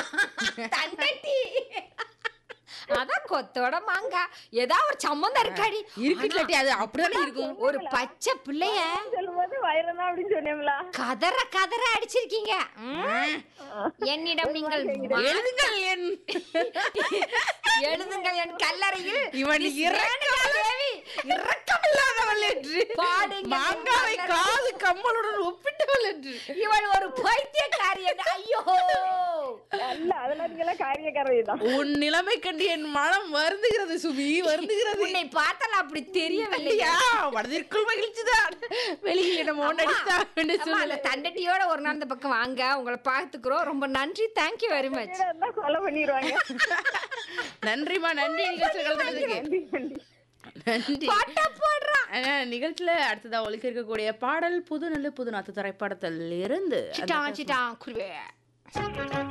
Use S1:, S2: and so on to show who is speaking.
S1: தண்டட்டி அதான் கொத்தோட மாங்காய் ஏதாவது ஒரு சம்மந்தம் இருக்காடி
S2: இருக்குல்லாட்டி அது அப்படிதானே இருக்கும்
S1: ஒரு பச்சை பிள்ளைய
S3: சொல்லும்போது வைரம் தான் அப்படின்னு சொன்னேன்ல
S1: கதற கதற அடிச்சிருக்கீங்க ம். என்னிடம் நீங்கள் மா-
S2: எழுதுங்கள் என்
S1: எழுதுங்கள் என் கல்லறையில்
S2: இவன்
S1: மிஸ்
S2: இரக்கம்
S1: ரேணுகா தேவி
S2: இரக்கமில்லாதவள் என்று
S1: பாடுங்கள்
S2: மாங்காவை
S1: என்
S2: காது கம்மலுடன் ஒப்பிட்டவள் என்று
S1: இவள் ஒரு பைத்தியக்காரி என்று ஐயோ
S3: அல்ல அதெல்லாம் நீங்க எல்லாம் காரியக்காரவை தான்
S2: உன் நிலைமை கண்டு என் மனம் வருந்துகிறது சுபி வருந்துகிறது
S1: உன்னை பார்த்தால் அப்படி தெரியவில்லை
S2: இல்லையா மனதிற்குள் மகிழ்ச்சிதான் வெளியில் என்னமோ நடித்தா என்று
S1: அம்மா, அந்த
S2: சொல்லு
S1: தண்டட்டியோட ஒரு நாள் இந்த பக்கம் வாங்க உங்களை பார்த்துக்கிறோம் ரொம்ப நன்றி தேங்க்யூ வெரி மச்
S3: இருந்தா கொலை பண்ணிடுவாங்க
S2: நன்றிமா நன்றி நிகழ்ச்சியில் கலந்துக்கிறதுக்கு
S3: நன்றி நன்றி
S2: நன்றி
S1: பாட்டா போடுறான்
S2: ஆ, நிகழ்ச்சியில அடுத்ததா ஒலிக்க இருக்கக்கூடிய பாடல் புது நல்ல புது நாத்து திரைப்படத்தில் இருந்து
S1: சிட்டான் சிட்டான் குருவே